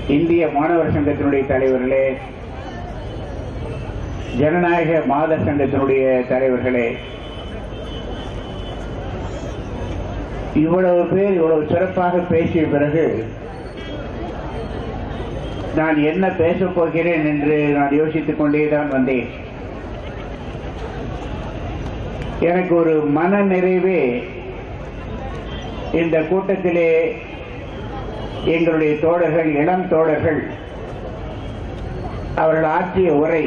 இந்திய மாணவர் சங்கத்தினுடைய தலைவர்களே ஜனநாயக மாத சங்கத்தினுடைய தலைவர்களே இவ்வளவு பேர் இவ்வளவு சிறப்பாக பேசிய பிறகு நான் என்ன பேசப் போகிறேன் என்று நான் யோசித்துக் கொண்டேதான் வந்தேன் எனக்கு ஒரு மன நிறைவே இந்த கூட்டத்திலே எங்களுடைய தோழர்கள் இளம் தோழர்கள் அவர்கள் ஆற்றிய உரை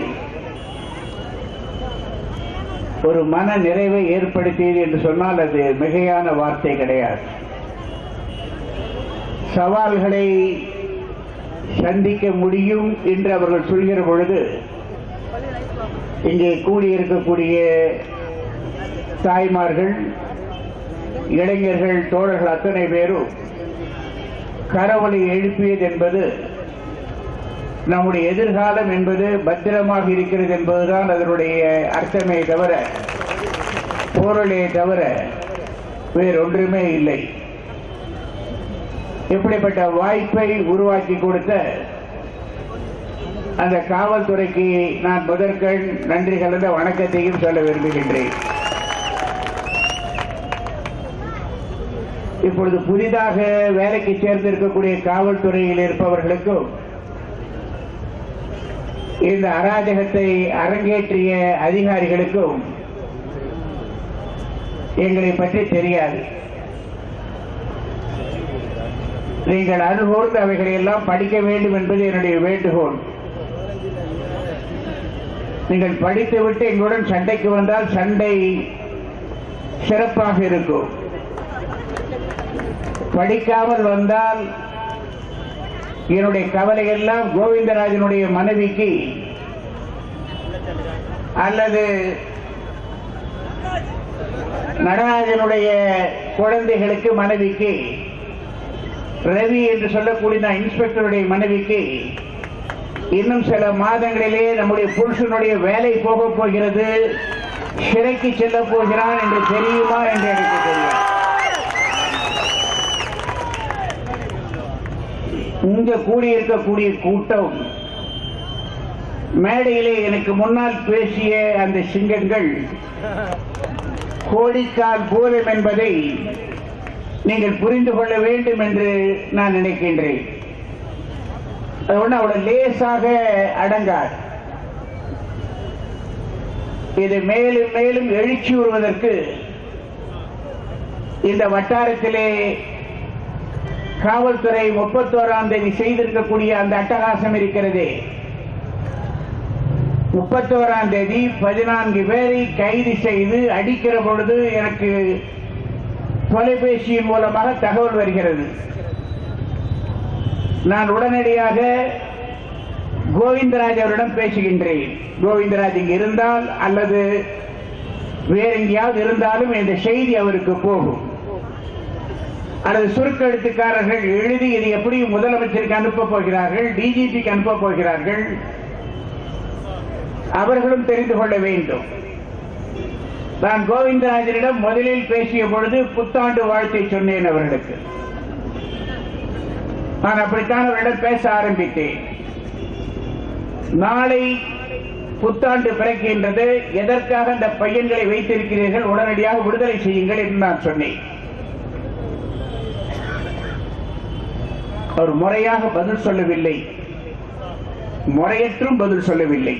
ஒரு மன நிறைவை ஏற்படுத்தியது என்று சொன்னால் அது மிகையான வார்த்தை கிடையாது சவால்களை சந்திக்க முடியும் என்று அவர்கள் சொல்கிற பொழுது இங்கே கூடியிருக்கக்கூடிய தாய்மார்கள் இளைஞர்கள் தோழர்கள் அத்தனை பேரும் கரவலை எழுப்பியது என்பது நம்முடைய எதிர்காலம் என்பது பத்திரமாக இருக்கிறது என்பதுதான் அதனுடைய அர்த்தமே தவிர பொருளே தவிர வேறொன்றுமே இல்லை இப்படிப்பட்ட வாய்ப்பை உருவாக்கி கொடுத்த அந்த காவல்துறைக்கு நான் முதற்கண் நன்றி கலந்த வணக்கத்தையும் சொல்ல விரும்புகின்றேன் இப்பொழுது புதிதாக வேலைக்கு சேர்ந்திருக்கக்கூடிய காவல்துறையில் இருப்பவர்களுக்கும் இந்த அராஜகத்தை அரங்கேற்றிய அதிகாரிகளுக்கும் எங்களை பற்றி தெரியாது நீங்கள் அனுகூர்ந்து அவைகளை எல்லாம் படிக்க வேண்டும் என்பது என்னுடைய வேண்டுகோள் நீங்கள் படித்துவிட்டு எங்களுடன் சண்டைக்கு வந்தால் சண்டை சிறப்பாக இருக்கும் படிக்காமல் வந்தால் என்னுடைய கவலை எல்லாம் கோவிந்தராஜனுடைய மனைவிக்கு அல்லது நடராஜனுடைய குழந்தைகளுக்கு மனைவிக்கு ரவி என்று சொல்லக்கூடிய இன்ஸ்பெக்டருடைய மனைவிக்கு இன்னும் சில மாதங்களிலே நம்முடைய புருஷனுடைய வேலை போக போகிறது சிறைக்கு செல்ல போகிறான் என்று தெரியுமா என்று எனக்கு தெரியும் இங்க கூடியிருக்கக்கூடிய கூட்டம் மேடையிலே எனக்கு முன்னால் பேசிய அந்த சிங்கங்கள் கோடிக்கால் பூதம் என்பதை நீங்கள் புரிந்து கொள்ள வேண்டும் என்று நான் நினைக்கின்றேன் அது ஒண்ணு அவ்வளவு லேசாக அடங்காது இது மேலும் மேலும் எழுச்சி வருவதற்கு இந்த வட்டாரத்திலே காவல்துறை முப்பத்தோராம் தேதி செய்திருக்கக்கூடிய அந்த அட்டகாசம் இருக்கிறதே முப்பத்தோராம் தேதி பதினான்கு பேரை கைது செய்து அடிக்கிற பொழுது எனக்கு தொலைபேசியின் மூலமாக தகவல் வருகிறது நான் உடனடியாக கோவிந்தராஜ் அவரிடம் பேசுகின்றேன் கோவிந்தராஜ் இங்கு இருந்தால் அல்லது வேற எங்கேயாவது இருந்தாலும் இந்த செய்தி அவருக்கு போகும் அல்லது சுருக்கெழுத்துக்காரர்கள் எழுதி இது எப்படி முதலமைச்சருக்கு அனுப்ப போகிறார்கள் டிஜிபிக்கு அனுப்ப போகிறார்கள் அவர்களும் தெரிந்து கொள்ள வேண்டும் நான் கோவிந்தராஜனிடம் முதலில் பேசிய பொழுது புத்தாண்டு வாழ்த்தை சொன்னேன் அவர்களுக்கு நான் அப்படித்தான் அவரிடம் பேச ஆரம்பித்தேன் நாளை புத்தாண்டு பிறக்கின்றது எதற்காக அந்த பையன்களை வைத்திருக்கிறீர்கள் உடனடியாக விடுதலை செய்யுங்கள் என்று நான் சொன்னேன் அவர் முறையாக பதில் சொல்லவில்லை முறையற்றும் பதில் சொல்லவில்லை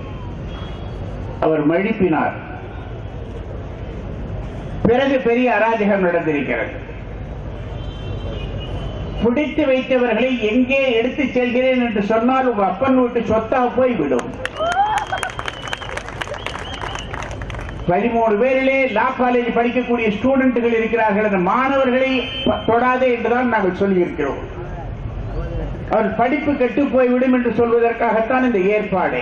அவர் மழுப்பினார் பிறகு பெரிய அராஜகம் நடந்திருக்கிறது பிடித்து வைத்தவர்களை எங்கே எடுத்து செல்கிறேன் என்று சொன்னால் உங்க அப்பன் வீட்டு சொத்தா போய் விடும் பதிமூணு பேரிலே லா காலேஜ் படிக்கக்கூடிய ஸ்டூடெண்ட்கள் இருக்கிறார்கள் அந்த மாணவர்களை ப- தொடாதே என்றுதான் நாங்கள் சொல்லியிருக்கிறோம் அவர் படிப்பு கெட்டு போய்விடும் என்று சொல்வதற்காகத்தான் இந்த ஏற்பாடு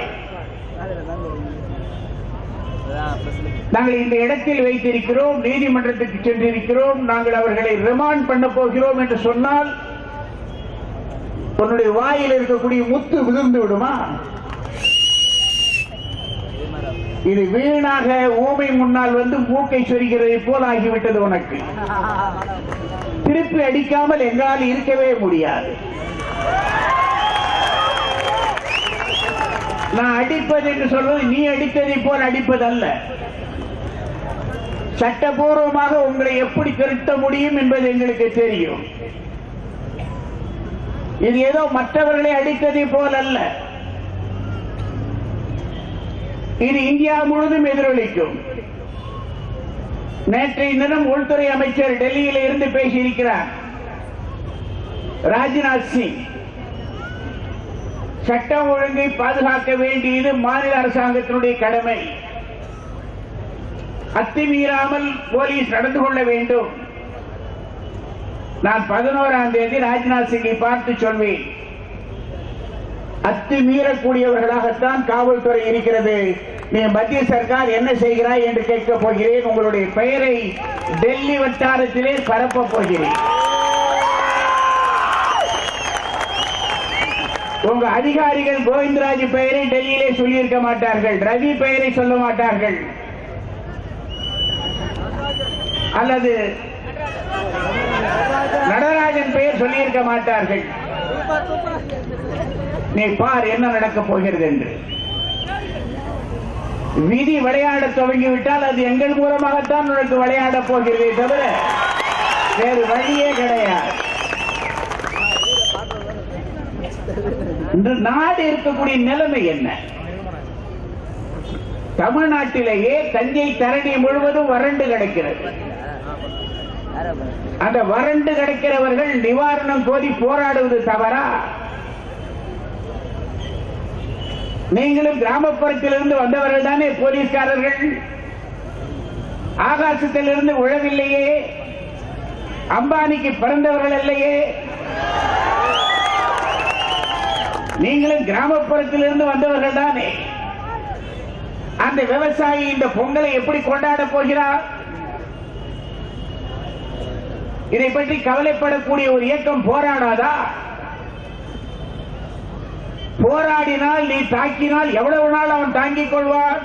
நாங்கள் இந்த இடத்தில் வைத்திருக்கிறோம் நீதிமன்றத்துக்கு சென்றிருக்கிறோம் நாங்கள் அவர்களை ரிமாண்ட் பண்ண போகிறோம் என்று சொன்னால் உன்னுடைய வாயில் இருக்கக்கூடிய முத்து விழுந்து விடுமா இது வீணாக ஊமை முன்னால் வந்து மூக்கை சொரிகிறதை போல் ஆகிவிட்டது உனக்கு திருப்பி அடிக்காமல் எங்களால் இருக்கவே முடியாது நான் அடிப்பது என்று சொல்வது நீ அடித்ததை போல் அடிப்பதல்ல சட்டபூர்வமாக உங்களை எப்படி திருத்த முடியும் என்பது எங்களுக்கு தெரியும் இது ஏதோ மற்றவர்களை அடித்ததை போல் அல்ல இது இந்தியா முழுதும் எதிரொலிக்கும் நேற்றைய தினம் உள்துறை அமைச்சர் டெல்லியில் இருந்து பேசியிருக்கிறார் ராஜ்நாத் சிங் சட்டம் ஒழுங்கை பாதுகாக்க வேண்டியது மாநில அரசாங்கத்தினுடைய கடமை அத்துமீறாமல் போலீஸ் நடந்து கொள்ள வேண்டும் நான் பதினோராம் தேதி ராஜ்நாத் சிங்கை பார்த்து சொல்வேன் அத்துமீறக்கூடியவர்களாகத்தான் காவல்துறை இருக்கிறது நீ மத்திய சர்க்கார் என்ன செய்கிறாய் என்று கேட்கப் போகிறேன் உங்களுடைய பெயரை டெல்லி வட்டாரத்திலே பரப்பப் போகிறேன் உங்க அதிகாரிகள் கோவிந்தராஜ் பெயரை டெல்லியிலே சொல்லியிருக்க மாட்டார்கள் ரவி பெயரை சொல்ல மாட்டார்கள் அல்லது நடராஜன் பெயர் சொல்லியிருக்க மாட்டார்கள் நீ பார் என்ன நடக்கப் போகிறது என்று விதி விளையாட துவங்கிவிட்டால் அது எங்கள் மூலமாகத்தான் உனக்கு விளையாடப் போகிறதே தவிர வேறு வழியே கிடையாது இன்று நாடு இருக்கக்கூடிய நிலைமை என்ன தமிழ்நாட்டிலேயே தஞ்சை தரணி முழுவதும் வறண்டு கிடக்கிறது அந்த வறண்டு கிடக்கிறவர்கள் நிவாரணம் கோரி போராடுவது தவறா நீங்களும் கிராமப்புறத்திலிருந்து வந்தவர்கள் தானே போலீஸ்காரர்கள் ஆகாசத்திலிருந்து உழவில்லையே அம்பானிக்கு பிறந்தவர்கள் இல்லையே நீங்களும் கிராமப்புறத்திலிருந்து வந்தவர்கள் தானே அந்த விவசாயி இந்த பொங்கலை எப்படி கொண்டாட போகிறார் இதை பற்றி கவலைப்படக்கூடிய ஒரு இயக்கம் போராடாதா போராடினால் நீ தாக்கினால் எவ்வளவு நாள் அவன் தாங்கிக் கொள்வான்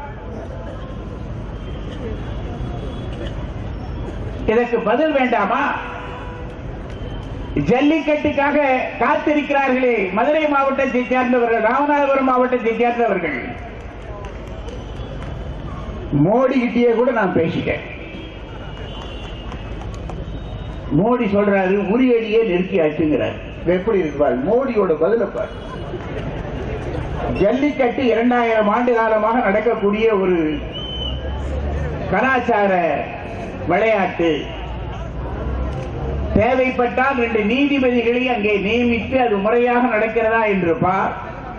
இதற்கு பதில் வேண்டாமா ஜல்லிக்கட்டுக்காக காத்திருக்கிறார்களே மதுரை மாவட்டத்தை சேர்ந்தவர்கள் ராமநாதபுரம் மாவட்டத்தை சேர்ந்தவர்கள் மோடி கிட்டே கூட நான் பேசிட்டேன் மோடி சொல்றாரு உரியடியே நிறுத்தியாச்சுங்கிறார் எப்படி இருப்பார் மோடியோட பதில பார் ஜல்லிக்கட்டு இரண்டாயிரம் ஆண்டு காலமாக நடக்கக்கூடிய ஒரு கலாச்சார விளையாட்டு தேவைப்பட்டால் ரெண்டு நீதிபதிகளை அங்கே நியமித்து அது முறையாக நடக்கிறதா என்று பார்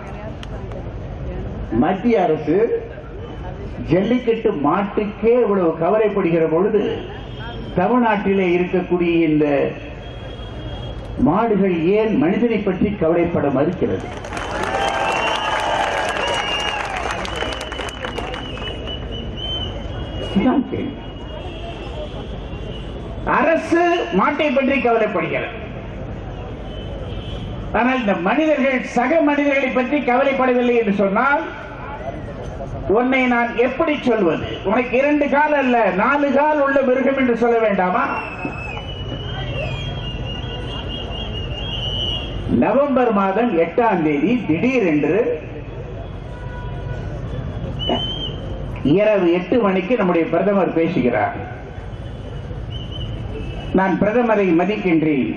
மத்திய அரசு ஜல்லிக்கட்டு மாட்டுக்கே இவ்வளவு கவலைப்படுகிற பொழுது தமிழ்நாட்டிலே இருக்கக்கூடிய இந்த மாடுகள் ஏன் மனிதனை பற்றி கவலைப்பட மறுக்கிறது இதுதான் கேள்வி அரசு மாட்டை பற்றி கவலைப்படுகிறது ஆனால் இந்த மனிதர்கள் சக மனிதர்களை பற்றி கவலைப்படவில்லை என்று சொன்னால் உன்னை நான் எப்படி சொல்வது உனக்கு இரண்டு கால் அல்ல நாலு கால் உள்ள மிருகம் என்று சொல்ல வேண்டாமா நவம்பர் மாதம் எட்டாம் தேதி திடீரென்று இரவு எட்டு மணிக்கு நம்முடைய பிரதமர் பேசுகிறார் நான் பிரதமரை மதிக்கின்றேன்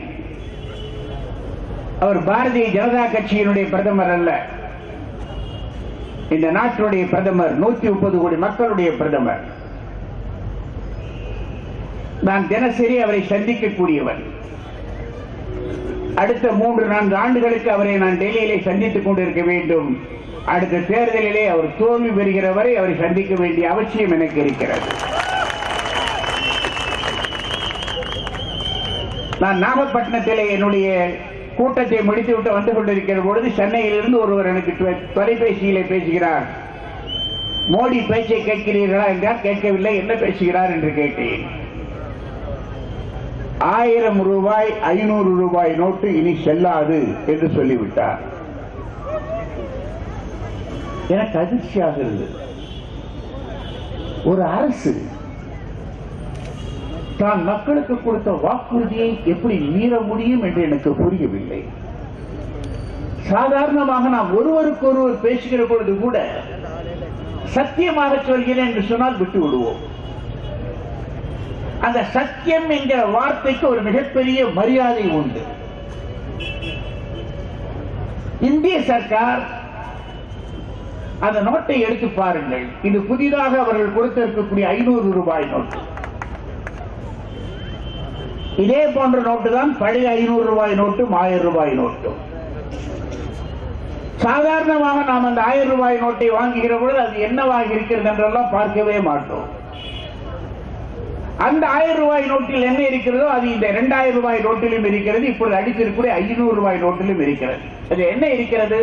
அவர் பாரதிய ஜனதா கட்சியினுடைய பிரதமர் அல்ல இந்த நாட்டினுடைய பிரதமர் நூத்தி முப்பது கோடி மக்களுடைய பிரதமர் நான் தினசரி அவரை சந்திக்கக்கூடியவன் அடுத்த மூன்று நான்கு ஆண்டுகளுக்கு அவரை நான் டெல்லியிலே சந்தித்துக் கொண்டிருக்க வேண்டும் அடுத்த தேர்தலிலே அவர் தோல்வி பெறுகிற வரை அவரை சந்திக்க வேண்டிய அவசியம் எனக்கு இருக்கிறது நான் நாகப்பட்டினத்திலே என்னுடைய கூட்டத்தை முடித்துவிட்டு வந்து கொண்டிருக்கிற பொழுது சென்னையிலிருந்து ஒருவர் எனக்கு தொ- தொலைபேசியிலே பேசுகிறார் மோடி பேச்சை கேட்கிறீர்களா என்றால் கேட்கவில்லை என்ன பேசுகிறார் என்று கேட்டேன் ஆயிரம் ரூபாய் ஐநூறு ரூபாய் நோட்டு இனி செல்லாது என்று சொல்லிவிட்டார் எனக்கு அதிர்ச்சியாக இருந்தது ஒரு அரசு தான் மக்களுக்கு கொடுத்த வாக்குறுதியை எப்படி மீற முடியும் என்று எனக்கு புரியவில்லை சாதாரணமாக நாம் ஒருவருக்கொருவர் பேசுகிற பொழுது கூட சத்தியமாக சொல்கிறேன் என்று சொன்னால் விட்டு விடுவோம் அந்த சத்தியம் என்கிற வார்த்தைக்கு ஒரு மிகப்பெரிய மரியாதை உண்டு இந்திய சர்க்கார் அந்த நோட்டை எடுத்து பாருங்கள் இது புதிதாக அவர்கள் கொடுத்திருக்கக்கூடிய ஐநூறு ரூபாய் நோட்டு இதே போன்ற நோட்டு தான் பழைய ஐநூறு ரூபாய் நோட்டும் ஆயிரம் ரூபாய் நோட்டும் சாதாரணமாக நாம் அந்த ஆயிரம் ரூபாய் நோட்டை வாங்குகிற பொழுது அது என்னவாக இருக்கிறது என்றெல்லாம் பார்க்கவே மாட்டோம் அந்த ஆயிரம் ரூபாய் நோட்டில் என்ன இருக்கிறதோ அது இந்த இரண்டாயிரம் ரூபாய் நோட்டிலும் இருக்கிறது இப்பொழுது அடித்திருக்கூடிய ஐநூறு ரூபாய் நோட்டிலும் இருக்கிறது அது என்ன இருக்கிறது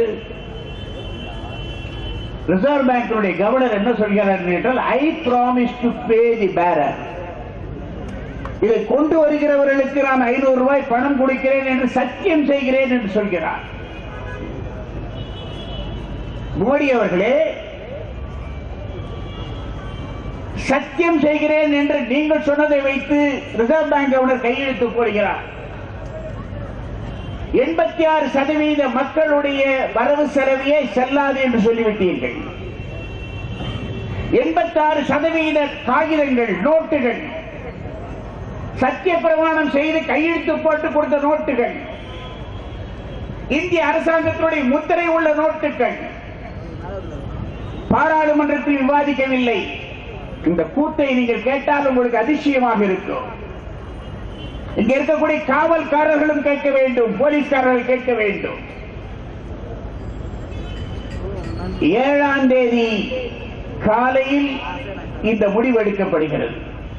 ரிசர்வ் பேங்கினுடைய கவர்னர் என்ன சொல்கிறார் என்றால் ஐ ப்ராமிஸ் டு பே தி பேரர் இதை கொண்டு வருகிறவர்களுக்கு நான் ஐநூறு ரூபாய் பணம் கொடுக்கிறேன் என்று சத்தியம் செய்கிறேன் என்று சொல்கிறார் மோடி அவர்களே சத்தியம் செய்கிறேன் என்று நீங்கள் சொன்னதை வைத்து ரிசர்வ் பேங்க் கவர்னர் கையெழுத்து போடுகிறார் எண்பத்தி ஆறு சதவீத மக்களுடைய வரவு செலவையே செல்லாது என்று சொல்லிவிட்டீர்கள் எண்பத்தி ஆறு சதவீத காகிதங்கள் நோட்டுகள் சத்திய பிரமாணம் செய்து கையெழுத்து போட்டு கொடுத்த நோட்டுகள் இந்திய அரசாங்கத்தினுடைய முத்திரை உள்ள நோட்டுகள் பாராளுமன்றத்தில் விவாதிக்கவில்லை இந்த கூத்தை நீங்கள் கேட்டால் உங்களுக்கு அதிசயமாக இருக்கும் இங்க இருக்கக்கூடிய காவல்காரர்களும் கேட்க வேண்டும் போலீஸ்காரர்கள் கேட்க வேண்டும் ஏழாம் தேதி காலையில் இந்த முடிவு எடுக்கப்படுகிறது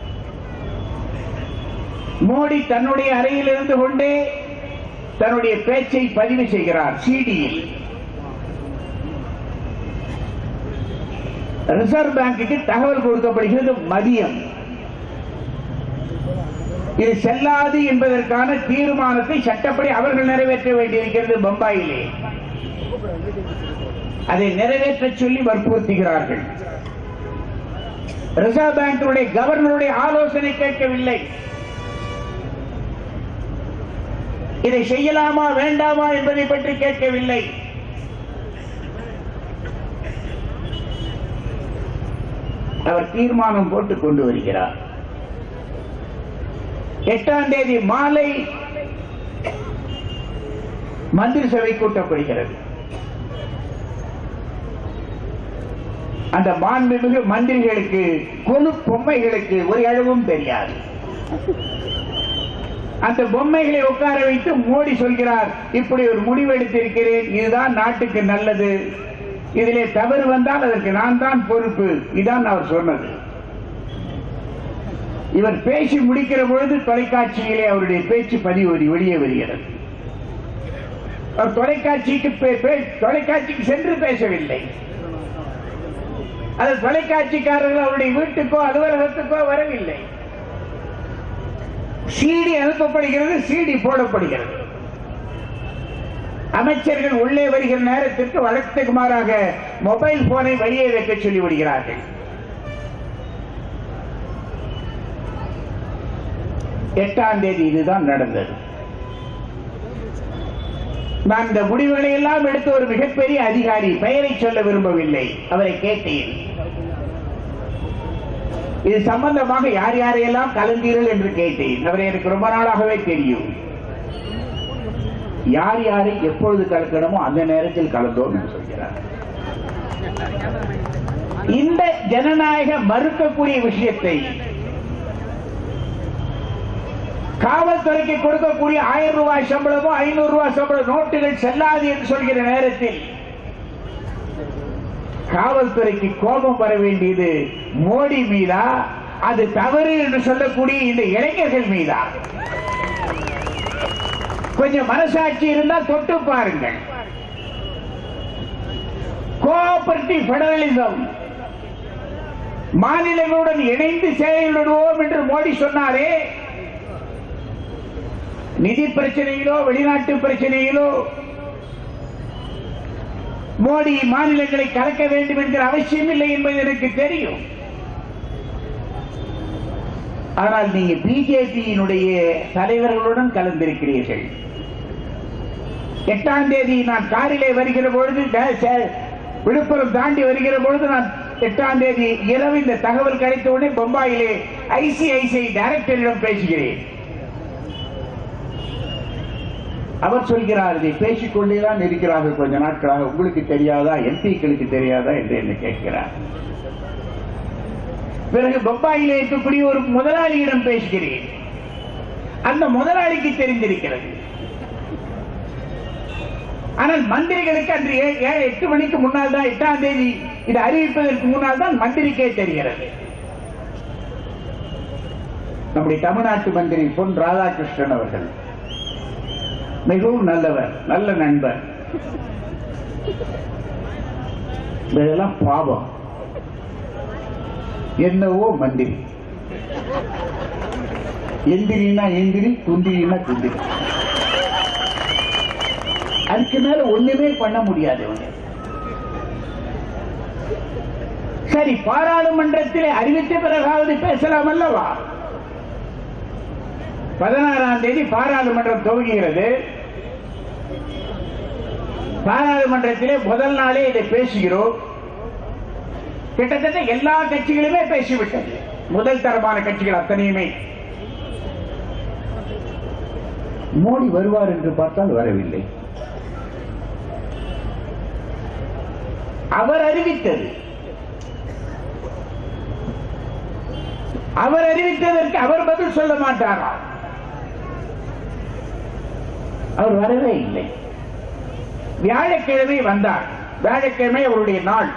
மோடி தன்னுடைய அறையில் இருந்து கொண்டே தன்னுடைய பேச்சை பதிவு செய்கிறார் சிடியில் ரிசர்வ் பேங்குக்கு தகவல் கொடுக்கப்படுகிறது மதியம் இது செல்லாது என்பதற்கான தீர்மானத்தை சட்டப்படி அவர்கள் நிறைவேற்ற வேண்டியிருக்கிறது பம்பாயிலே அதை நிறைவேற்ற சொல்லி வற்புறுத்துகிறார்கள் ரிசர்வ் பேங்கினுடைய கவர்னருடைய ஆலோசனை கேட்கவில்லை இதை செய்யலாமா வேண்டாமா என்பதை பற்றி கேட்கவில்லை அவர் தீர்மானம் போட்டு கொண்டு வருகிறார் எட்டாம் தேதி மாலை மந்திரி சபை கூட்டப்படுகிறது அந்த மாண்புமிகு மந்திரிகளுக்கு கொலு பொம்மைகளுக்கு ஒரு அளவும் தெரியாது அந்த பொம்மைகளை உட்கார வைத்து மோடி சொல்கிறார் இப்படி ஒரு முடிவு எடுத்திருக்கிறேன் இதுதான் நாட்டுக்கு நல்லது இதிலே தவறு வந்தால் அதற்கு நான் தான் பொறுப்பு இதான் அவர் சொன்னது இவர் பேசி முடிக்கிற பொழுது தொலைக்காட்சியிலே அவருடைய பேச்சு பதிவு வெளியே வருகிறது அவர் தொலைக்காட்சிக்கு பே- பே- தொலைக்காட்சிக்கு சென்று பேசவில்லை அது தொலைக்காட்சிக்காரர்கள் அவருடைய வீட்டுக்கோ அலுவலகத்துக்கோ வரவில்லை சிடி அனுப்பப்படுகிறது சிடி போடப்படுகிறது அமைச்சர்கள் உள்ளே வருகிற நேரத்திற்கு வழக்கத்துக்கு மாறாக மொபைல் போனை வெளியே வைக்க சொல்லி விடுகிறார்கள் எட்டாம் தேதி இதுதான் நடந்தது நான் இந்த முடிவுகளை எல்லாம் எடுத்த ஒரு மிகப்பெரிய அதிகாரி பெயரை சொல்ல விரும்பவில்லை அவரை கேட்டேன் இது சம்பந்தமாக யார் யாரையெல்லாம் கலந்தீர்கள் என்று கேட்டேன் அவரை எனக்கு ரொம்ப நாளாகவே தெரியும் யார் யாரை எப்பொழுது கலக்கணுமோ அந்த நேரத்தில் கலந்தோம் என்று சொல்கிறார் இந்த ஜனநாயக மறுக்கக்கூடிய விஷயத்தை காவல்துறைக்கு கொடுக்கக்கூடிய ஆயிரம் ரூபாய் சம்பளமோ ஐநூறு ரூபாய் சம்பள நோட்டுகள் செல்லாது என்று சொல்கிற நேரத்தில் காவல்துறைக்கு கோபம் வர வேண்டியது மோடி மீதா அது தவறு என்று சொல்லக்கூடிய இந்த இளைஞர்கள் மீதா கொஞ்சம் மனசாட்சி இருந்தால் தொட்டு பாருங்கள் கோஆபரேட்டிவ் பெடரலிசம் மாநிலங்களுடன் இணைந்து செயல்படுவோம் என்று மோடி சொன்னாரே நிதி பிரச்சனையிலோ வெளிநாட்டு பிரச்சனையிலோ மோடி மாநிலங்களை கலக்க வேண்டும் என்கிற அவசியம் இல்லை என்பது எனக்கு தெரியும் ஆனால் நீங்க பிஜேபியினுடைய தலைவர்களுடன் கலந்திருக்கிறீர்கள் எட்டாம் தேதி நான் காரிலே வருகிற பொழுது ட- சே- விழுப்புரம் தாண்டி வருகிற பொழுது நான் எட்டாம் தேதி இரவு இந்த தகவல் கிடைத்த உடனே பம்பாயிலே ஐசிஐசிஐ டைரக்டரிடம் பேசுகிறேன் அவர் சொல்கிறார் இதை பேசிக்கொண்டேதான் இருக்கிறார்கள் கொஞ்ச நாட்களாக உங்களுக்கு தெரியாதா எம்பிக்களுக்கு தெரியாதா என்று என்ன கேட்கிறார் பிறகு பம்பாயிலே இருக்கக்கூடிய ஒரு முதலாளியிடம் பேசுகிறேன் அந்த முதலாளிக்கு தெரிந்திருக்கிறது ஆனால் மந்திரிகளுக்கு அன்று ஏ- ஏழு எட்டு மணிக்கு முன்னால் தான் எட்டாம் தேதி இது அறிவிப்பதற்கு முன்னால் தான் மந்திரிக்கே தெரிகிறது நம்முடைய தமிழ்நாட்டு மந்திரி பொன் ராதாகிருஷ்ணன் அவர்கள் மிகவும் நல்லவர் நல்ல நண்பர் இதெல்லாம் பாவம் என்னவோ மந்திரி எந்திரினா எந்திரி குந்திரினா குந்திரி அதுக்கு மேல ஒண்ணுமே பண்ண முடியாது இவங்க சரி பாராளுமன்றத்திலே அறிவித்த பிறகாவது பேசலாம் அல்லவா பதினாறாம் தேதி பாராளுமன்றம் துவங்குகிறது பாராளுமன்றத்திலே முதல் நாளே இதை பேசுகிறோம் கிட்டத்தட்ட எல்லா கட்சிகளுமே பேசிவிட்டது முதல் தரமான கட்சிகள் அத்தனையுமே மோடி வருவார் என்று பார்த்தால் வரவில்லை அவர் அறிவித்தது அவர் அறிவித்ததற்கு அவர் பதில் சொல்ல மாட்டாரா அவர் வரவே இல்லை வியாழக்கிழமை வந்தார் வியாழக்கிழமை அவருடைய நாள்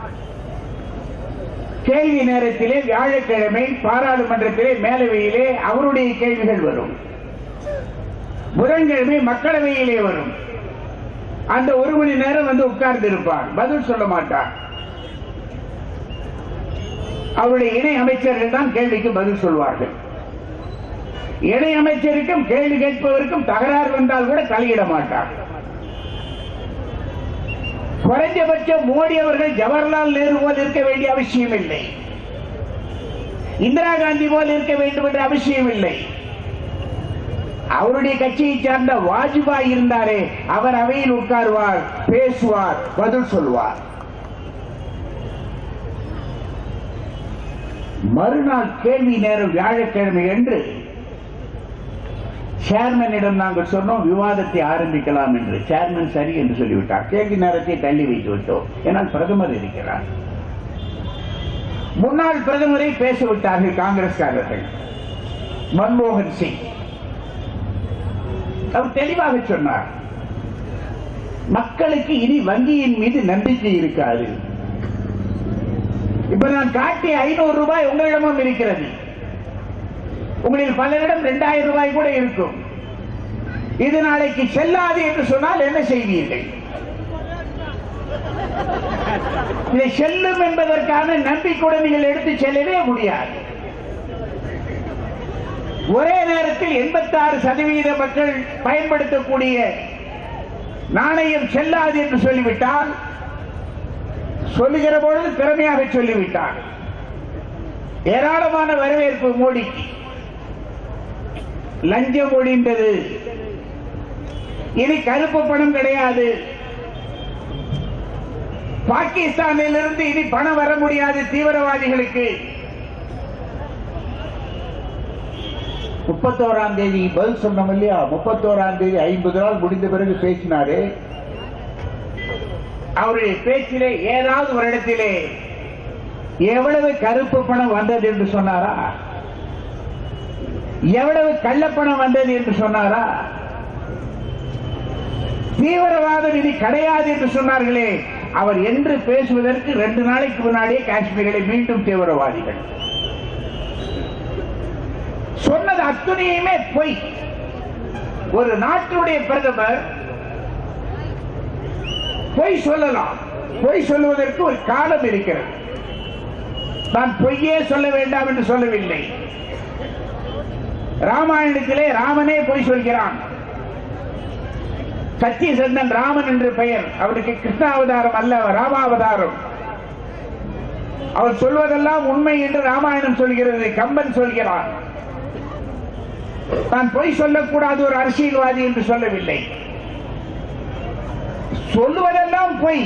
கேள்வி நேரத்திலே வியாழக்கிழமை பாராளுமன்றத்திலே மேலவையிலே அவருடைய கேள்விகள் வரும் புதன்கிழமை மக்களவையிலே வரும் அந்த ஒரு மணி நேரம் வந்து உட்கார்ந்து இருப்பார் பதில் சொல்ல மாட்டார் அவருடைய இணை அமைச்சர்கள் தான் கேள்விக்கு பதில் சொல்வார்கள் இணை அமைச்சருக்கும் கேள்வி கேட்பவருக்கும் தகராறு வந்தால் கூட தலையிட மாட்டார் குறைஞ்சபட்சம் மோடி அவர்கள் ஜவஹர்லால் நேரு போல் இருக்க வேண்டிய அவசியம் இல்லை இந்திரா காந்தி போல் இருக்க வேண்டும் என்ற அவசியம் இல்லை அவருடைய கட்சியை சார்ந்த வாஜ்பாய் இருந்தாரே அவர் அவையில் உட்காருவார் பேசுவார் பதில் சொல்வார் மறுநாள் கேள்வி நேரம் வியாழக்கிழமை என்று சேர்மனிடம் நாங்கள் சொன்னோம் விவாதத்தை ஆரம்பிக்கலாம் என்று சேர்மன் சரி என்று சொல்லிவிட்டார் கேள்வி நேரத்தை தள்ளி வைத்து விட்டோம் ஏன்னால் பிரதமர் இருக்கிறார் முன்னாள் பிரதமரை பேசிவிட்டார்கள் காங்கிரஸ்காரர்கள் மன்மோகன் சிங் அவர் தெளிவாக சொன்னார் மக்களுக்கு இனி வங்கியின் மீது நம்பிக்கை இருக்காது இப்ப நான் காட்டிய ஐநூறு ரூபாய் உங்களிடமும் இருக்கிறது உங்களில் பலரிடம் இரண்டாயிரம் ரூபாய் கூட இருக்கும் இது நாளைக்கு செல்லாது என்று சொன்னால் என்ன செய்வீர்கள் இதை செல்லும் என்பதற்கான நம்பிக்கையுடன் நீங்கள் எடுத்து செல்லவே முடியாது ஒரே நேரத்தில் 86% சதவீத மக்கள் பயன்படுத்தக்கூடிய நாணயம் செல்லாது என்று சொல்லிவிட்டால் சொல்லுகிற பொழுது திறமையாக சொல்லிவிட்டார் ஏராளமான வரவேற்பு மோடிக்கு லஞ்சம் ஒழிந்தது இனி கருப்பு பணம் கிடையாது பாகிஸ்தானிலிருந்து இனி பணம் வர முடியாது தீவிரவாதிகளுக்கு முப்பத்தோராம் தேதி பதில் சொன்னோம் இல்லையா முப்பத்தோராம் தேதி ஐம்பது நாள் முடிந்த பிறகு பேசினாரு அவருடைய பேச்சிலே ஏதாவது ஒரு இடத்திலே எவ்வளவு கருப்பு பணம் வந்தது என்று சொன்னாரா எவ்வளவு கள்ளப்பணம் வந்தது என்று சொன்னாரா தீவிரவாதம் இனி கிடையாது என்று சொன்னார்களே அவர் என்று பேசுவதற்கு ரெண்டு நாளைக்கு முன்னாடியே காஷ்மீரில் மீண்டும் தீவிரவாதிகள் சொன்னது அத்துணையுமே பொய் ஒரு நாட்டுடைய பிரதமர் பொய் சொல்லலாம் பொய் சொல்லுவதற்கு ஒரு காலம் இருக்கிறது நான் பொய்யே சொல்ல வேண்டாம் என்று சொல்லவில்லை ராமாயணத்திலே ராமனே பொய் சொல்கிறான் சத்தியசந்தன் ராமன் என்று பெயர் அவருக்கு கிருஷ்ணாவதாரம் அல்ல ராமாவதாரம் அவர் சொல்வதெல்லாம் உண்மை என்று ராமாயணம் சொல்கிறது கம்பன் சொல்கிறான் நான் பொய் சொல்லக்கூடாது ஒரு அரசியல்வாதி என்று சொல்லவில்லை சொல்லுவதெல்லாம் பொய்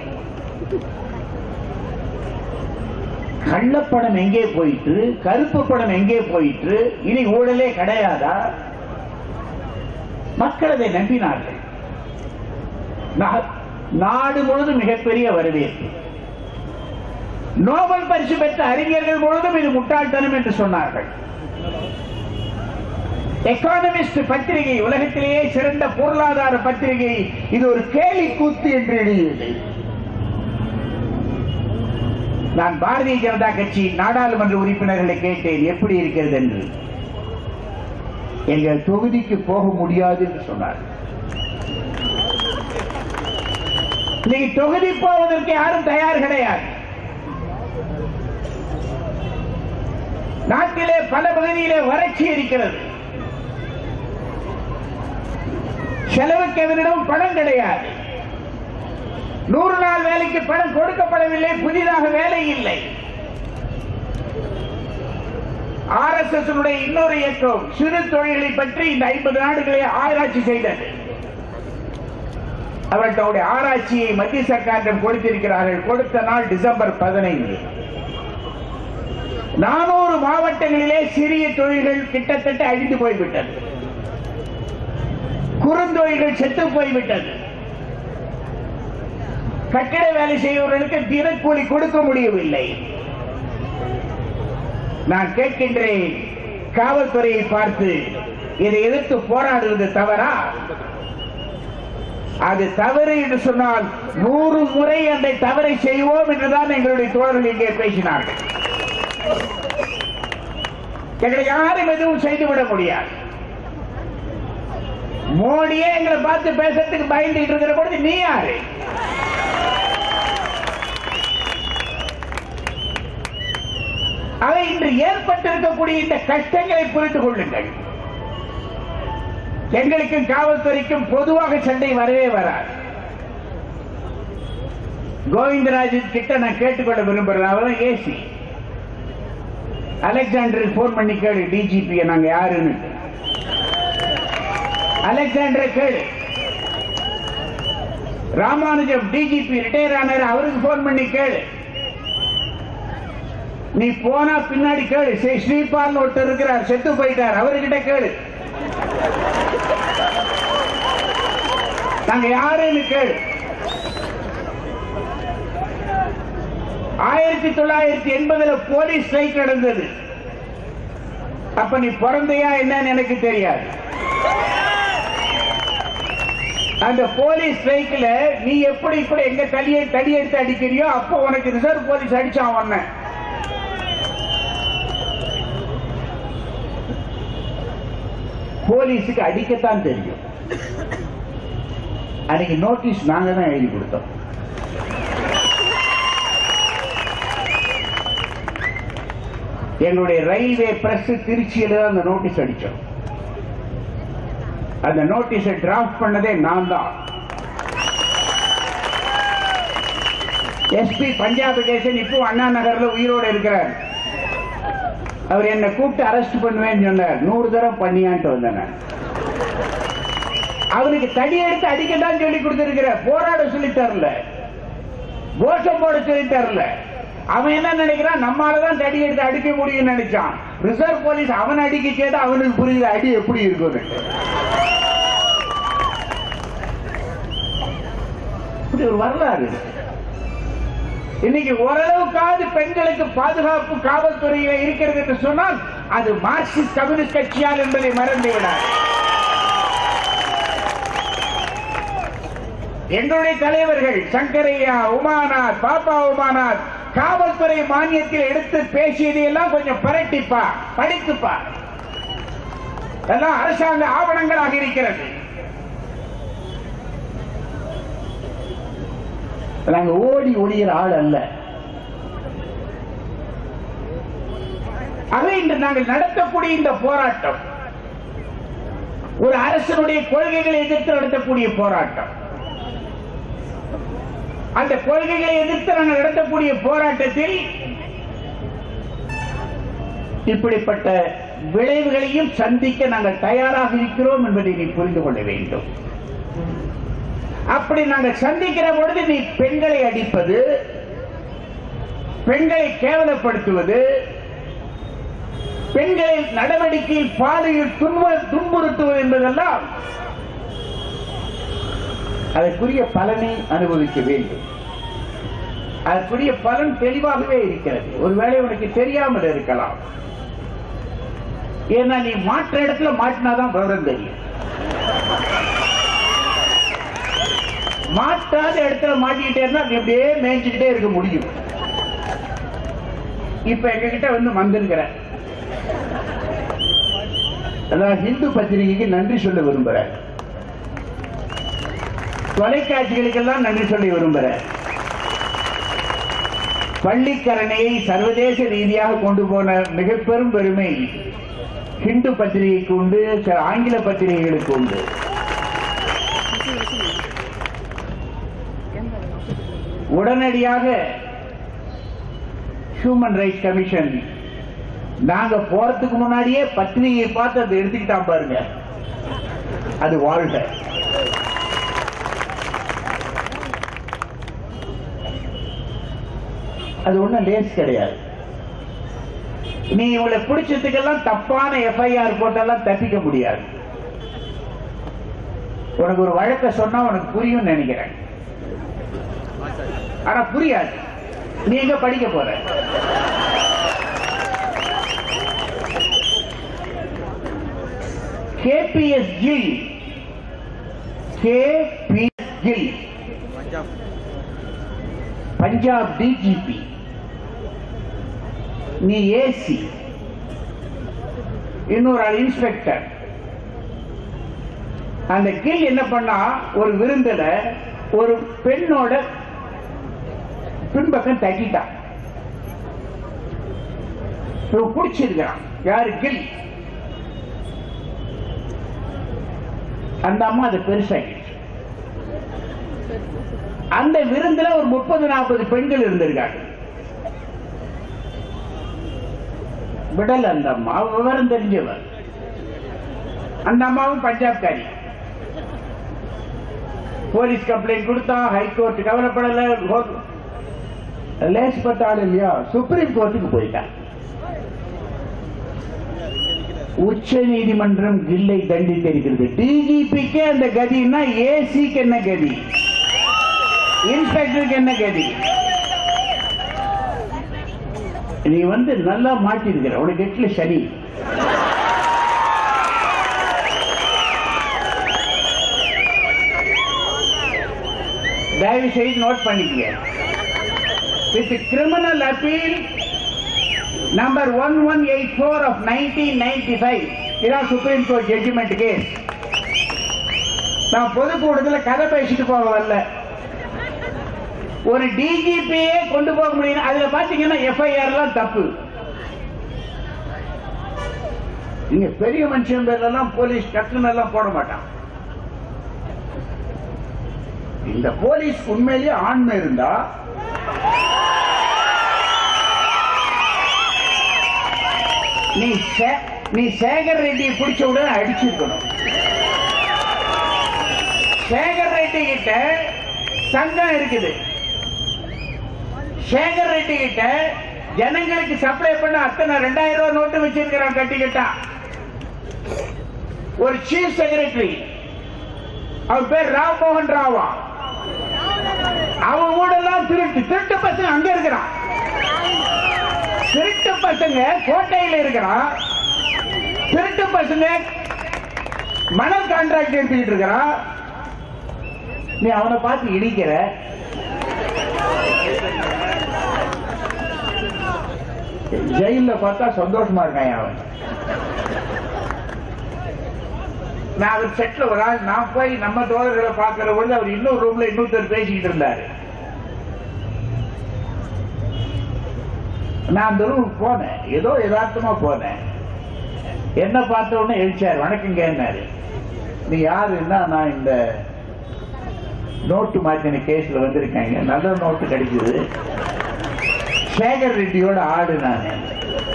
கள்ளப்பணம் எங்கே போயிட்டு கருப்பு பணம் எங்கே போயிட்டு இனி ஊழலே கிடையாதா மக்கள் அதை நம்பினார்கள் நா- நாடு முழுதும் மிகப்பெரிய வரவேற்பு நோபல் பரிசு பெற்ற அறிஞர்கள் முழுதும் இது முட்டாள்தனம் என்று சொன்னார்கள் எக்கானமிஸ்ட் பத்திரிகை உலகத்திலேயே சிறந்த பொருளாதார பத்திரிகை இது ஒரு கேலி கூத்து என்று எழுதியது நான் பாரதிய ஜனதா கட்சி நாடாளுமன்ற உறுப்பினர்களை கேட்டேன் எப்படி இருக்கிறது என்று எங்கள் தொகுதிக்கு போக முடியாது என்று சொன்னார் இன்னைக்கு தொகுதி போவதற்கு யாரும் தயார் கிடையாது நாட்டிலே பல பகுதியிலே வறட்சி இருக்கிறது செலவுக்கு எவரிடம் பணம் கிடையாது நூறு நாள் வேலைக்கு பணம் கொடுக்கப்படவில்லை புதிதாக வேலை இல்லை ஆர் எஸ் எஸ் இன்னொரு இயக்கம் சிறு தொழில்களை பற்றி இந்த ஐம்பது நாடுகளை ஆராய்ச்சி செய்தது அவர்கள் தன்னுடைய ஆராய்ச்சியை மத்திய சர்க்காரிடம் கொடுத்திருக்கிறார்கள் கொடுத்த நாள் டிசம்பர் பதினைந்து நானூறு மாவட்டங்களிலே சிறிய தொழில்கள் கிட்டத்தட்ட அழிந்து போய்விட்டது குறுந்தொழில்கள் செத்து போய்விட்டது கட்டிட வேலை செய்பவர்களுக்கு தினக்கூலி கொடுக்க முடியவில்லை நான் கேட்கின்றேன் காவல்துறையை பார்த்து இதை எதிர்த்து போராடுவது தவறா அது தவறு என்று சொன்னால் நூறு முறை அந்த தவறை செய்வோம் என்றுதான் எங்களுடைய தோழர்கள் இங்கே பேசினார்கள் எங்களை யாரும் எதுவும் செய்துவிட முடியாது மோடியே எங்களை பார்த்து பேசுறதுக்கு பயந்துட்டு இருக்கிற பொழுது நீ யாரு அவை இன்று ஏற்பட்டிருக்கக்கூடிய இந்த கஷ்டங்களை புரிந்து கொள்ளுங்கள் எங்களுக்கும் காவல்துறைக்கும் பொதுவாக சண்டை வரவே வராது கோவிந்தராஜன் கிட்ட நான் கேட்டுக்கொள்ள விரும்புறேன் அவர் ஏசி அலெக்சாண்டருக்கு போன் பண்ணி கேளு டிஜிபி நாங்க யாருன்னு அலெக்சாண்டரை கேளு ராமானுஜம் டிஜிபி ரிட்டையர் ஆனார் அவருக்கு போன் பண்ணி கேளு நீ போனா பின்னாடி கேளு ஸ்ரீ ஸ்ரீபால் ஒருத்தர் இருக்கிறார் செத்து போயிட்டார் அவர்கிட்ட கேளு நாங்க யாருன்னு கேளு ஆயிரத்தி தொள்ளாயிரத்தி எண்பதுல போலீஸ் ஸ்ட்ரைக் நடந்தது அப்ப நீ பிறந்தையா என்னன்னு எனக்கு தெரியாது அந்த போலீஸ் ஸ்ட்ரைக்ல நீ எப்படி இப்படி எங்க தடியை தடி எடுத்து அடிக்கிறியோ அப்போ உனக்கு ரிசர்வ் போலீஸ் அடிச்சான் உன்னை போலீஸுக்கு அடிக்கத்தான் தெரியும் அன்னைக்கு நோட்டீஸ் நாங்க தான் எழுதி கொடுத்தோம் எங்களுடைய ரயில்வே பிரஸ் திருச்சியில தான் அந்த நோட்டீஸ் அடிச்சோம் அந்த நோட்டீஸை டிராஃப்ட் பண்ணதே நான் தான் எஸ்பி பஞ்சாப் கேசன் இப்போ அண்ணா நகர்ல உயிரோட இருக்கிறார் அவர் என்னை கூப்பிட்டு அரெஸ்ட் பண்ணுவேன்னு சொன்னார் நூறு தடவை பண்ணியான்ட்டு வந்தேன் நான். அவனுக்கு தடி எடுத்து அடிக்கத்தான் சொல்லி கொடுத்திருக்கிற போராட சொல்லி தரல கோஷம் போட சொல்லி தரல அவன் என்ன நினைக்கிறான் நம்மாலதான் தடி எடுத்து அடிக்க முடியும்னு நினைச்சான் ரிசர்வ் போலீஸ் அவன் அடிக்க கேட்டா அவனுக்கு புரியுது அடி எப்படி இருக்கும்னு இப்படி ஒரு வரலாறு இருக்கு. இன்னைக்கு ஓரளவுக்காவது பெண்களுக்கு பாதுகாப்பு காவல்துறையில இருக்கிறது என்று சொன்னால் அது மார்க்சிஸ்ட் கம்யூனிஸ்ட் கட்சியால் என்பதை மறந்து விடாது எங்களுடைய தலைவர்கள் சங்கரையா உமாநாத் பாப்பா உமாநாத் காவல்துறை மானியத்தில் எடுத்து பேசியதை எல்லாம் கொஞ்சம் பரட்டிப்பா படித்துப்பா எல்லாம் அரசாங்க ஆவணங்களாக இருக்கிறது நாங்க ஓடி ஒளியிற ஆள் அல்ல ஆக இன்று நாங்கள் நடத்தக்கூடிய இந்த போராட்டம் ஒரு அரசனுடைய கொள்கைகளை எதிர்த்து நடத்தக்கூடிய போராட்டம் அந்த கொள்கைகளை எதிர்த்து நாங்கள் நடத்தக்கூடிய போராட்டத்தில் இப்படிப்பட்ட விளைவுகளையும் சந்திக்க நாங்கள் தயாராக இருக்கிறோம் என்பதை நீ புரிந்து கொள்ள வேண்டும் அப்படி நாங்க சந்திக்கிற பொழுது நீ பெண்களை அடிப்பது பெண்களை கேவலப்படுத்துவது பெண்களை நடவடிக்கையில் பாதையில் துன்ப துன்புறுத்துவது என்பதெல்லாம் அதற்குரிய பலனை அனுபவிக்க வேண்டும் அதற்குரிய பலன் தெளிவாகவே இருக்கிறது ஒருவேளை உனக்கு தெரியாமல் இருக்கலாம் ஏன்னா நீ மாற்ற இடத்துல மாட்டினாதான் விவரம் தெரியும் மாட்டாத இடத்துல மாட்டிக்கிட்டே இருந்தா நீ அப்படியே மேய்ஞ்சுக்கிட்டே இருக்க முடியும் இப்ப எங்க கிட்ட வந்து வந்திருக்கிற அதான் ஹிந்து பத்திரிகைக்கு நன்றி சொல்ல விரும்புறேன் தொலைக்காட்சிகளுக்கெல்லாம் நன்றி சொல்லி விரும்புறேன் பள்ளிக்கரணையை சர்வதேச ரீதியாக கொண்டு போன மிக பெரும் பெருமை ஹிந்து பத்திரிகைக்கு உண்டு சில ஆங்கில பத்திரிகைகளுக்கு உண்டு உடனடியாக ஹியூமன் ரைட்ஸ் கமிஷன் நாங்க போறதுக்கு முன்னாடியே பத்திரிகையை பார்த்து அதை எடுத்துக்கிட்டான் பாருங்க அது வாழ்க அது ஒண்ணும் லேஸ் கிடையாது நீ இவங்களை பிடிச்சதுக்கெல்லாம் தப்பான எஃப்ஐஆர் போட்டெல்லாம் தப்பிக்க முடியாது உனக்கு ஒரு வழக்க சொன்னா உனக்கு புரியும் நினைக்கிறேன் ஆனா புரியாது நீ எங்க படிக்க போற KPS Gill KPS Gill Punjab DGP நீ ஏசி இன்னொரு ஆள் இன்ஸ்பெக்டர் அந்த கில் என்ன பண்ணா ஒரு விருந்துல ஒரு பெண்ணோட பின்பக்கம் தட்டிட்டான் இவன் பிடிச்சிருக்கிறான் யாரு கில் அந்த அம்மா அது பெருசாகிடுச்சு அந்த விருந்துல ஒரு முப்பது நாற்பது பெண்கள் இருந்திருக்காங்க விடல் அந்த அம்மா அவ விவரம் தெரிஞ்சவர் அந்த அம்மாவும் பஞ்சாப்காரி போலீஸ் கம்ப்ளைண்ட் கொடுத்தா ஹைகோர்ட் கவலைப்படல லேஸ் பட்ட ஆள் இல்லையா சுப்ரீம் கோர்ட்டுக்கு போயிட்டான் உச்ச நீதிமன்றம் கில்லை தண்டித்திருக்கிறது டிஜிபிக்கு அந்த கதின்னா ஏசிக்கு என்ன கதி இன்ஸ்பெக்டருக்கு என்ன கதி நீ வந்து நல்லா மாட்டிருக்கிற உனக்கு எட்டுல சனி தயவு செய்து நோட் பண்ணிக்க with criminal appeal number one one eight four of nineteen ninety five இதான் சுப்ரீம் கோர்ட் ஜட்ஜ்மெண்ட் கேஸ் நான் பொதுக்கூட்டத்தில் கதை பேசிட்டு போக வரல ஒரு டிஜிபியே கொண்டு போக முடியும் அதுல பாத்தீங்கன்னா எஃப்ஐஆர் எல்லாம் தப்பு நீங்க பெரிய மனுஷன் பேர்ல எல்லாம் போலீஸ் டக்குன்னு எல்லாம் போட மாட்டான் இந்த போலீஸ் உண்மையிலேயே ஆண்மை இருந்தா நீ சே- நீ சேகர் ரெட்டியை பிடிச்ச உடனே அடிச்சிருக்கணும் சேகர் ரெட்டி கிட்ட சங்கம் இருக்குது சேகர் ரெட்டி கிட்ட ஜனங்களுக்கு சப்ளை பண்ண அத்தனை ரெண்டாயிரம் ரூபாய் நோட்டு வச்சிருக்கிறான் கட்டிக்கிட்டான் ஒரு சீஃப் செக்ரட்டரி அவர் பேர் ராவ் மோகன் ராவா அவன் வீடெல்லாம் திருட்டு திருட்டு பசங்க அங்க இருக்கிறான் திருட்டு பசங்க கோட்டையில இருக்கிறான் திருட்டு பசங்க மணல் கான்ட்ராக்ட் எடுத்துக்கிட்டு இருக்கிறான் நீ அவனை பார்த்து இடிக்கிற ஜெயில பார்த்தா சந்தோஷமா இருக்கான் அவன் நான் அவர் செட்ல ஒரு ஆள் நான் போய் நம்ம தோழர்களை பார்க்கிற பொழுது அவர் இன்னொரு ரூம்ல இன்னொருத்தர் பேசிக்கிட்டு இருந்தாரு நான் அந்த ரூமுக்கு போனேன் ஏதோ யதார்த்தமா போனேன் என்ன பார்த்த உடனே எழுச்சார் வணக்கங்கன்னாரு நீ யாருன்னா நான் இந்த நோட்டு மாத்தின கேஸ்ல வந்திருக்காங்க நல்ல நோட்டு கிடைக்குது சேகர் ரெட்டியோட ஆடு நான்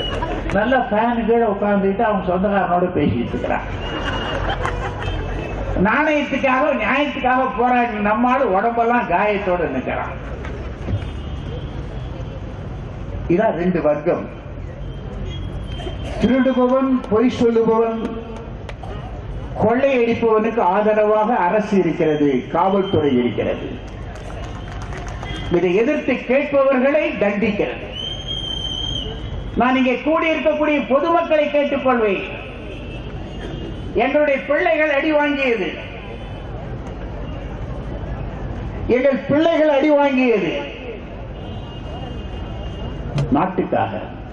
நல்ல ஃபேனு கீழே உட்காந்துட்டு அவன் சொந்தக்காரனோட பேசிட்டு இருக்கிறான் நாணயத்துக்காக நியாயத்துக்காக போராடி நம்மால் உடம்பெல்லாம் காயத்தோடு நிற்கிறான் இதான் ரெண்டு வர்க்கம் திருடுபவன் பொய் சொல்லுபவன் கொள்ளையடிப்பவனுக்கு ஆதரவாக அரசு இருக்கிறது காவல்துறை இருக்கிறது இதை எதிர்த்து கேட்பவர்களை தண்டிக்கிறது நான் இங்கே கூடியிருக்கக்கூடிய பொதுமக்களை கேட்டுக்கொள்வேன் எங்களுடைய பிள்ளைகள் அடி வாங்கியது எங்கள் பிள்ளைகள் அடி வாங்கியது நாட்டுக்காக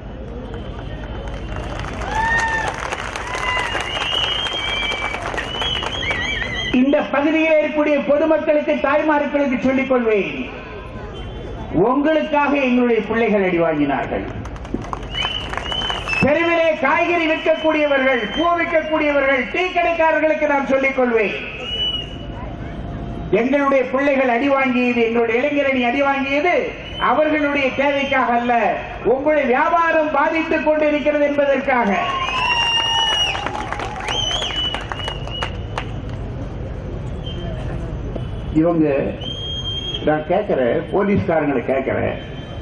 இந்த பகுதியில் இருக்கக்கூடிய பொதுமக்களுக்கு தாய்மார்களுக்கு சொல்லிக் கொள்வேன் உங்களுக்காக எங்களுடைய பிள்ளைகள் அடி வாங்கினார்கள் தெருவிலே காய்கறி விற்கக்கூடியவர்கள் பூ விற்கக்கூடியவர்கள் டீ கடைக்காரர்களுக்கு நான் சொல்லிக் கொள்வேன் எங்களுடைய பிள்ளைகள் அடி வாங்கியது எங்களுடைய இளைஞரணி அடி வாங்கியது அவர்களுடைய தேவைக்காக அல்ல உங்களுடைய வியாபாரம் பாதித்துக் கொண்டிருக்கிறது என்பதற்காக இவங்க நான் கேட்கிறேன் போலீஸ்காரங்களை கேட்கிறேன்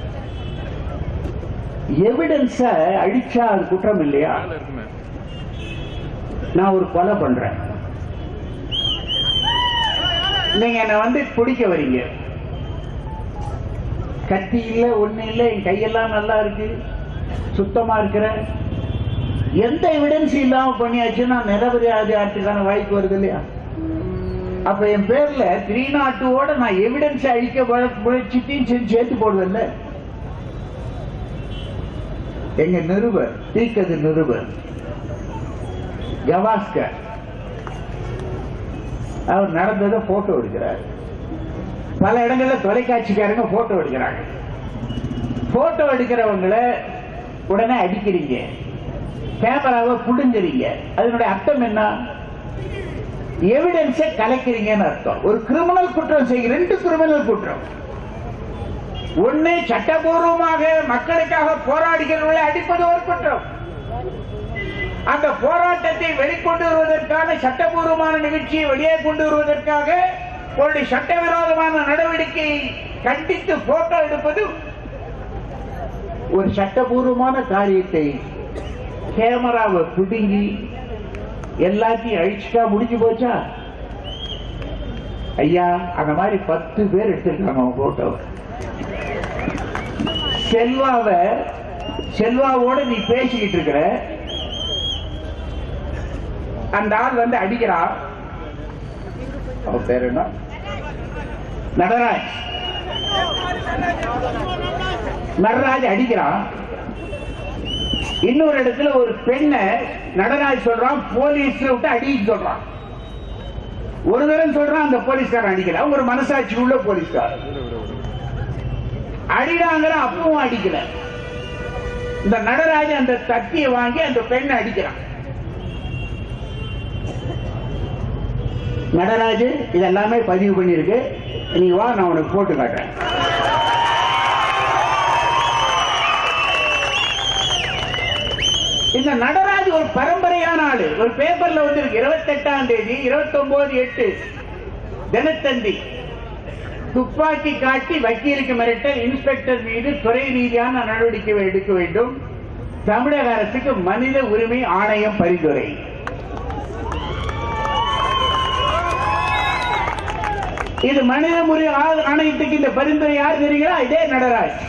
எவிடன்ஸ அழிச்சா அது குற்றம் இல்லையா நான் ஒரு கொலை பண்றேன் நீங்க என்ன வந்து பிடிக்க வரீங்க கத்தி இல்ல ஒண்ணு இல்ல என் கையெல்லாம் நல்லா இருக்கு சுத்தமா இருக்கிற எந்த எவிடன்ஸ் இல்லாம பண்ணியாச்சுன்னா நிரபராதி ஆட்டுக்கான வாய்ப்பு வருது இல்லையா அப்ப என் பேர்ல த்ரீ நாட்டோட நான் எவிடன்ஸ் அழிக்க முய- முயற்சித்தையும் செஞ்சு சேர்த்து போடுவேன்ல எங்க நிருபர் தீக்கது நிருபர் கவாஸ்கர் அவர் நடந்ததை போட்டோ எடுக்கிறார் பல இடங்கள்ல தொலைக்காட்சிக்காரங்க போட்டோ எடுக்கிறாங்க போட்டோ எடுக்கிறவங்களை உடனே அடிக்கிறீங்க கேமராவை புடுங்குறீங்க அதனுடைய அர்த்தம் என்ன எவிடன்ஸை கலைக்கிறீங்கன்னு அர்த்தம் ஒரு கிரிமினல் குற்றம் செய்ய ரெண்டு கிரிமினல் குற்றம் ஒண்ணு சட்டபூர்வமாக மக்களுக்காக போராடுகிறவர்களை அடிப்பது ஒரு குற்றம் அந்த போராட்டத்தை வெளிக்கொண்டு வருவதற்கான சட்டபூர்வமான நிகழ்ச்சியை வெளியே கொண்டு வருவதற்காக ஒரு சட்டவிரோதமான நடவடிக்கையை கண்டித்து போட்டோ எடுப்பது ஒரு சட்டபூர்வமான காரியத்தை கேமராவை பிடுங்கி எல்லாத்தையும் அழிச்சுட்டா முடிஞ்சு போச்சா ஐயா அந்த மாதிரி பத்து பேர் எடுத்திருக்காங்க உங்க போட்டோவை செல்வாவ செல்வாவோட நீ பேசிக்கிட்டு இருக்கிற அந்த ஆள் வந்து அடிக்கிறான் அவன் பேர் என்ன நடராஜ் நடராஜ் அடிக்கிறான் இன்னொரு இடத்துல ஒரு பெண்ணை நடராஜ் சொல்றான் போலீஸ் விட்டு அடிக்க சொல்றான் ஒரு தரம் சொல்றான் அந்த போலீஸ்காரன் அடிக்கல ஒரு மனசாட்சி உள்ள போலீஸ்காரன் அடிடாங்கிற அப்பவும் அடிக்கல இந்த நடராஜ அந்த தட்டியை வாங்கி அந்த பெண்ணை அடிக்கிறான் நடராஜ் இதெல்லாமே பதிவு பண்ணிருக்கு நீ வா நான் உனக்கு போட்டு காட்டுறேன் இந்த நடராஜ் ஒரு பரம்பரையான ஆளு ஒரு பேப்பர்ல வந்திருக்கு இருபத்தி எட்டாம் தேதி இருபத்தி ஒன்பது எட்டு தினத்தந்தி துப்பாக்கி காட்டி வக்கீலுக்கு மிரட்டல் இன்ஸ்பெக்டர் மீது துறை ரீதியான நடவடிக்கை எடுக்க வேண்டும் தமிழக அரசுக்கு மனித உரிமை ஆணையம் பரிந்துரை இது மனித உரிமை ஆ- ஆணையத்துக்கு இந்த பரிந்துரை யார் தெரியுங்களா இதே நடராஜ்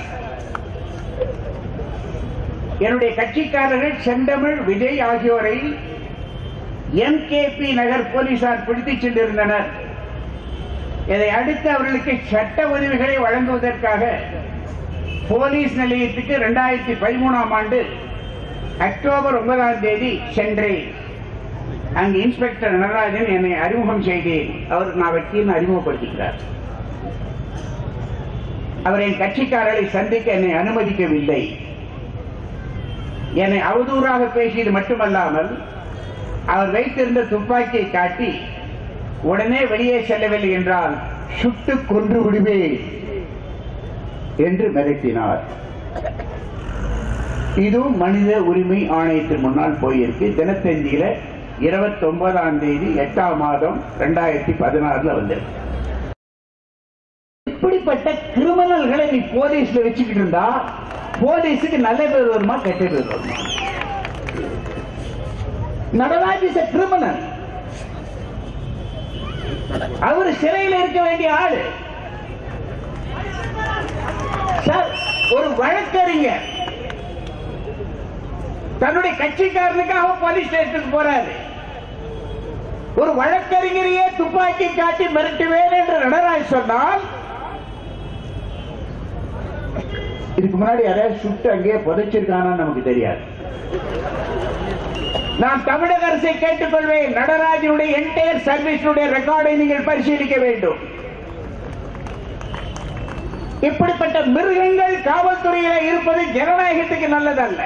என்னுடைய கட்சிக்காரர்கள் செந்தமிழ் விஜய் ஆகியோரை எம்கேபி நகர் போலீசார் பிடித்துச் சென்றிருந்தனர் இதை அடுத்து அவர்களுக்கு சட்ட உதவிகளை வழங்குவதற்காக போலீஸ் நிலையத்துக்கு இரண்டாயிரத்தி பதிமூணாம் ஆண்டு அக்டோபர் ஒன்பதாம் தேதி சென்றேன் அங்கு இன்ஸ்பெக்டர் நடராஜன் என்னை அறிமுகம் செய்தேன் அவர் நான் வக்கீல் அறிமுகப்படுத்துகிறார் அவர் என் கட்சிக்காரரை சந்திக்க என்னை அனுமதிக்கவில்லை என்னை அவதூறாக பேசியது மட்டுமல்லாமல் அவர் வைத்திருந்த துப்பாக்கியை காட்டி உடனே வெளியே செல்லவில்லை என்றால் சுட்டு கொன்று விடுவேன் என்று மிரட்டினார் இதுவும் மனித உரிமை ஆணையத்தின் முன்னால் போயிருக்கு தினத்தந்தியில இருபத்தி ஒன்பதாம் தேதி எட்டாம் மாதம் ரெண்டாயிரத்தி பதினாறுல வந்திருக்கு இப்படிப்பட்ட கிரிமினல்களை நீ போலீஸ்ல வச்சுக்கிட்டு இருந்தா போலீஸுக்கு நல்ல பேர் வருமா கெட்ட பேர் வருமா நடராஜ் இஸ் கிரிமினல் அவர் சிறையில் இருக்க வேண்டிய ஆளு சார் ஒரு வழக்கறிஞர் தன்னுடைய கட்சிக்காரனுக்காக போலீஸ் ஸ்டேஷனுக்கு போறாரு ஒரு வழக்கறிஞரையே துப்பாக்கி காட்டி மிரட்டுவேன் என்று நடராஜ் சொன்னால் இதுக்கு முன்னாடி யாரையாவது சுட்டு அங்கேயே புதைச்சிருக்கானான்னு நமக்கு தெரியாது நான் தமிழக அரசை கேட்டுக்கொள்வேன் நடராஜனுடைய என்டையர் சர்வீஸுடைய ரெக்கார்டை நீங்கள் பரிசீலிக்க வேண்டும் இப்படிப்பட்ட மிருகங்கள் காவல்துறையில இருப்பது ஜனநாயகத்துக்கு நல்லதல்ல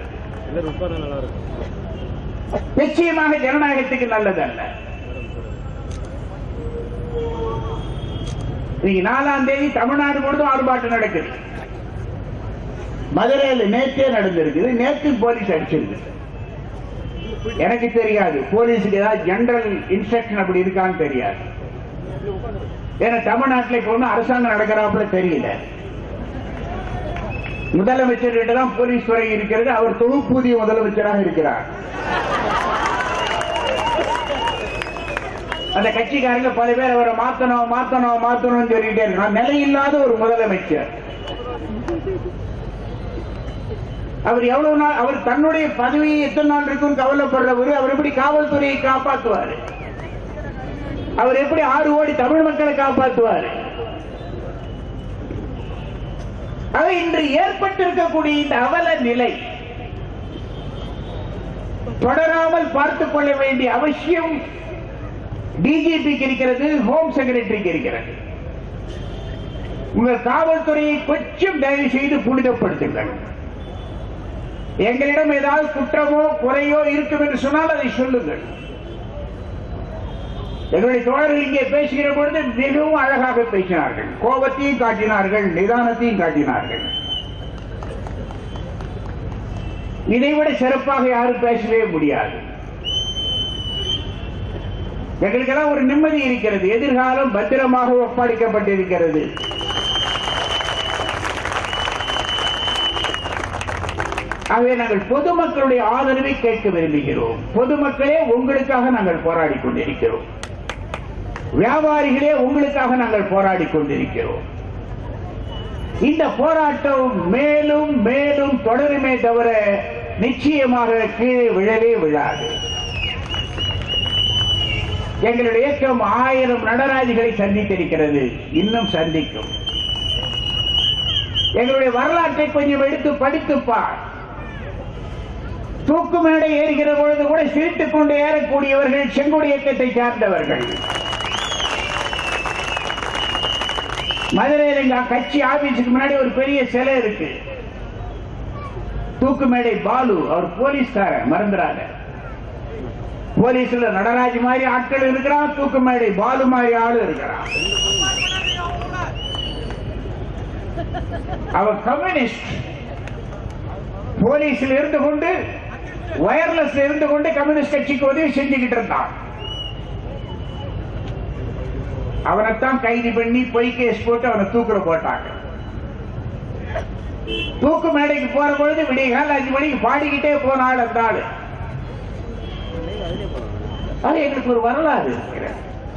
நிச்சயமாக ஜனநாயகத்துக்கு நல்லதல்ல இன்னைக்கு நாலாம் தேதி தமிழ்நாடு முழுவதும் ஆர்ப்பாட்டம் நடக்குது மதுரையில் நேற்றே நடந்திருக்குது நேற்று போலீஸ் அடிச்சிருக்கு எனக்கு தெரியாது போலீஸுக்கு ஏதாவது ஜெனரல் இன்ஸ்ட்ரக்ஷன் அப்படி இருக்கான்னு தெரியாது ஏன்னா தமிழ்நாட்டில் இப்ப ஒன்றும் அரசாங்கம் நடக்கிறாப்புல தெரியல முதலமைச்சர்கிட்ட தான் போலீஸ் துறை இருக்கிறது அவர் தொகுப்பூதிய முதலமைச்சராக இருக்கிறார் அந்த கட்சிக்காரங்க பல பேர் அவரை மாத்தணும் மாத்தணும் மாத்தணும் சொல்லிட்டே இருக்கான் நிலையில்லாத ஒரு முதலமைச்சர் அவர் எவ்வளவு நாள் அவர் தன்னுடைய பதவியை எத்தனை நாள் இருக்கும் கவலைப்படுறவர் அவர் எப்படி காவல்துறையை காப்பாற்றுவார் அவர் எப்படி ஆறு கோடி தமிழ் மக்களை காப்பாற்றுவார் ஆக இன்று ஏற்பட்டிருக்கக்கூடிய இந்த அவல நிலை தொடராமல் பார்த்துக் கொள்ள வேண்டிய அவசியம் டிஜிபிக்கு இருக்கிறது ஹோம் செக்ரட்டரிக்கு இருக்கிறது உங்கள் காவல்துறையை கொஞ்சம் தயவு செய்து புனிதப்படுத்துங்கள் எங்களிடம் ஏதாவது குற்றமோ குறையோ இருக்கும் என்று சொன்னால் அதை சொல்லுங்கள் எங்களுடைய தோழர்கள் இங்கே பேசுகிற பொழுது மிகவும் அழகாக பேசினார்கள் கோபத்தையும் காட்டினார்கள் நிதானத்தையும் காட்டினார்கள் இதைவிட சிறப்பாக யாரும் பேசவே முடியாது எங்களுக்கெல்லாம் ஒரு நிம்மதி இருக்கிறது எதிர்காலம் பத்திரமாக ஒப்படைக்கப்பட்டிருக்கிறது ஆகவே நாங்கள் பொதுமக்களுடைய ஆதரவை கேட்க விரும்புகிறோம் பொதுமக்களே உங்களுக்காக நாங்கள் போராடி கொண்டிருக்கிறோம் வியாபாரிகளே உங்களுக்காக நாங்கள் போராடி கொண்டிருக்கிறோம் இந்த போராட்டம் மேலும் மேலும் தொடருமே தவிர நிச்சயமாக கீழே விழவே விழாது எங்களுடைய இயக்கம் ஆயிரம் நடராஜிகளை சந்தித்திருக்கிறது இன்னும் சந்திக்கும் எங்களுடைய வரலாற்றை கொஞ்சம் எடுத்து படித்துப்பார் தூக்கு மேடை ஏறுகிற பொழுது கூட சிரித்துக் கொண்டு ஏறக்கூடியவர்கள் செங்கோடு இயக்கத்தை சார்ந்தவர்கள் மதுரையில் எங்க கட்சி ஆபீஸுக்கு முன்னாடி ஒரு பெரிய சிலை இருக்கு தூக்கு மேடை பாலு அவர் போலீஸ்காரன் மறந்துடாத போலீஸ்ல நடராஜ் மாதிரி ஆட்கள் இருக்கிறான் தூக்கு மேடை பாலு மாதிரி ஆளு இருக்கிறான் அவன் கம்யூனிஸ்ட் போலீஸில் இருந்து கொண்டு வயர்லெஸ் இருந்து கொண்டு கம்யூனிஸ்ட் கட்சிக்கு உதவி செஞ்சுக்கிட்டு இருந்தான் அவனைத்தான் கைது பண்ணி பொய் கேஸ் போட்டு அவனை தூக்குல போட்டாங்க தூக்கு மேடைக்கு போற பொழுது விடிய கால அஞ்சு மணிக்கு பாடிக்கிட்டே போன ஆள் அந்த ஆளு அது எங்களுக்கு ஒரு வரலாறு இருக்கிறது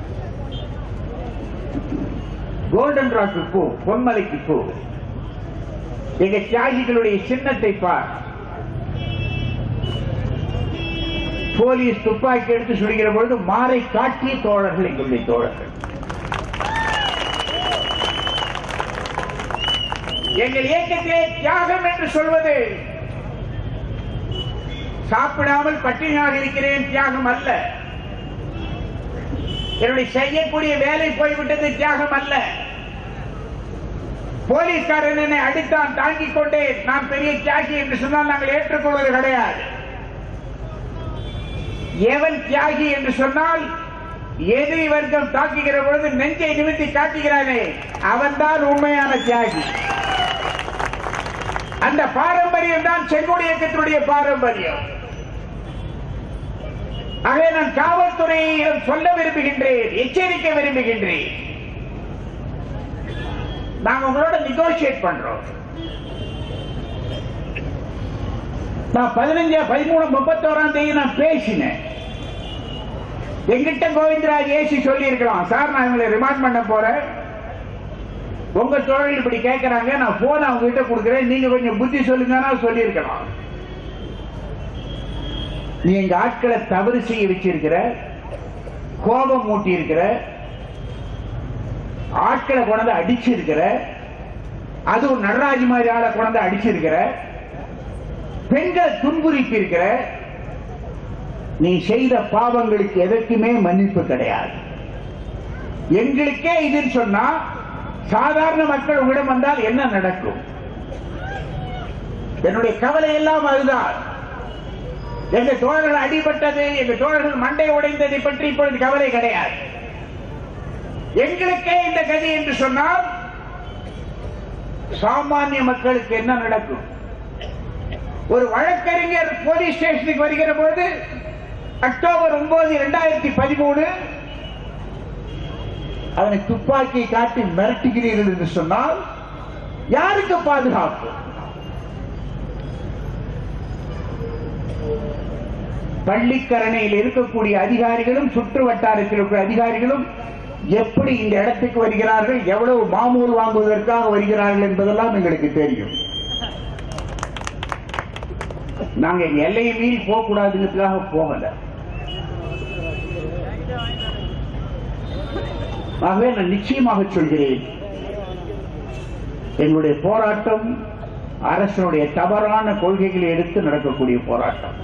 கோல்டன் ராக்கு போ பொன்மலைக்கு போ எங்க தியாகிகளுடைய சின்னத்தை பார் போலீஸ் துப்பாக்கி எடுத்து சுடுகிற பொழுது மாறை காட்டிய தோழர்கள் எங்களுடைய தோழர்கள் எங்கள் இயக்கத்திலே தியாகம் என்று சொல்வது சாப்பிடாமல் பட்டினியாக இருக்கிறேன் தியாகம் அல்ல என்னுடைய செய்யக்கூடிய வேலை போய்விட்டது தியாகம் அல்ல போலீஸ்காரன் என்னை அடித்தான் தாங்கிக் கொண்டே நான் பெரிய தியாகி என்று சொன்னால் நாங்கள் ஏற்றுக்கொள்வது கிடையாது எவன் தியாகி என்று சொன்னால் எதிரி வர்க்கம் தாக்குகிற பொழுது நெஞ்சை நிமித்தி காட்டுகிறானே அவன்தான் உண்மையான தியாகி அந்த பாரம்பரியம் தான் செங்கோடு இயக்கத்தினுடைய பாரம்பரியம் ஆகவே நான் காவல்துறையிடம் சொல்ல விரும்புகின்றேன் எச்சரிக்க விரும்புகின்றேன் நாங்க உங்களோட நெகோசியேட் பண்றோம் நான் பதினஞ்சா பதிமூணு முப்பத்தோராம் தேதி நான் பேசினேன் எங்கிட்ட கோவிந்தராஜ் ஏசி சொல்லி இருக்கலாம் சார் நான் இவங்களை ரிமாண்ட் பண்ண போறேன் உங்க தொழில் இப்படி கேட்கறாங்க நான் போன் அவங்க கிட்ட கொடுக்குறேன் நீங்க கொஞ்சம் புத்தி சொல்லுங்கன்னா சொல்லி இருக்கலாம் நீ எங்க ஆட்களை தவறு செய்ய வச்சிருக்கிற கோபம் மூட்டி இருக்கிற ஆட்களை கொண்டு அடிச்சிருக்கிற அதுவும் நடராஜ் மாதிரி ஆளை கொண்டு அடிச்சிருக்கிற பெண்களை துன்புறுத்தி இருக்கிற நீ செய்த பாவங்களுக்கு எதற்குமே மன்னிப்பு கிடையாது எங்களுக்கே இதுன்னு சொன்னா சாதாரண மக்கள் உங்களிடம் வந்தால் என்ன நடக்கும் என்னுடைய கவலை எல்லாம் அதுதான் எங்க தோழர்கள் அடிபட்டது எங்க தோழர்கள் மண்டை உடைந்ததை பற்றி இப்பொழுது கவலை கிடையாது எங்களுக்கே இந்த கதி என்று சொன்னால் சாமானிய மக்களுக்கு என்ன நடக்கும் ஒரு வழக்கறிஞர் போலீஸ் ஸ்டேஷனுக்கு வருகிற போது அக்டோபர் ஒன்பது இரண்டாயிரத்தி பதிமூணு அதனை துப்பாக்கியை காட்டி மிரட்டுகிறீர்கள் என்று சொன்னால் யாருக்கு பாதுகாப்பு பள்ளிக்கரணையில் இருக்கக்கூடிய அதிகாரிகளும் சுற்று வட்டாரத்தில் இருக்கிற அதிகாரிகளும் எப்படி இந்த இடத்துக்கு வருகிறார்கள் எவ்வளவு மாமூல் வாங்குவதற்காக வருகிறார்கள் என்பதெல்லாம் எங்களுக்கு தெரியும் நாங்க எங்க எல்லையை மீறி போக கூடாதுங்கிறதுக்காக போகல ஆகவே நான் நிச்சயமாக சொல்கிறேன் எங்களுடைய போராட்டம் அரசனுடைய தவறான கொள்கைகளை எடுத்து நடக்கக்கூடிய போராட்டம்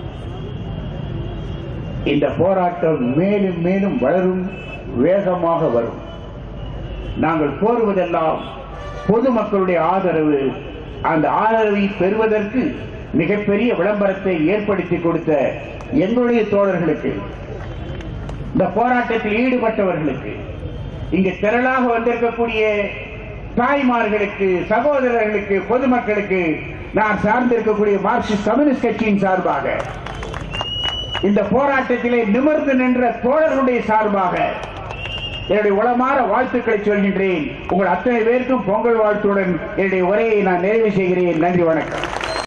இந்த போராட்டம் மேலும் மேலும் வளரும் வேகமாக வரும் நாங்கள் கோருவதெல்லாம் பொதுமக்களுடைய ஆதரவு அந்த ஆதரவை பெறுவதற்கு மிகப்பெரிய விளம்பரத்தை ஏற்படுத்தி கொடுத்த எங்களுடைய தோழர்களுக்கு இந்த போராட்டத்தில் ஈடுபட்டவர்களுக்கு இங்கு திரளாக வந்திருக்கக்கூடிய தாய்மார்களுக்கு சகோதரர்களுக்கு பொதுமக்களுக்கு நான் சார்ந்திருக்கக்கூடிய மார்க்சிஸ்ட் கம்யூனிஸ்ட் கட்சியின் சார்பாக இந்த போராட்டத்திலே நிமிர்ந்து நின்ற தோழர்களுடைய சார்பாக என்னுடைய உளமாற வாழ்த்துக்களை சொல்கின்றேன் உங்கள் அத்தனை பேருக்கும் பொங்கல் வாழ்த்துடன் என்னுடைய உரையை நான் நிறைவு செய்கிறேன் நன்றி வணக்கம்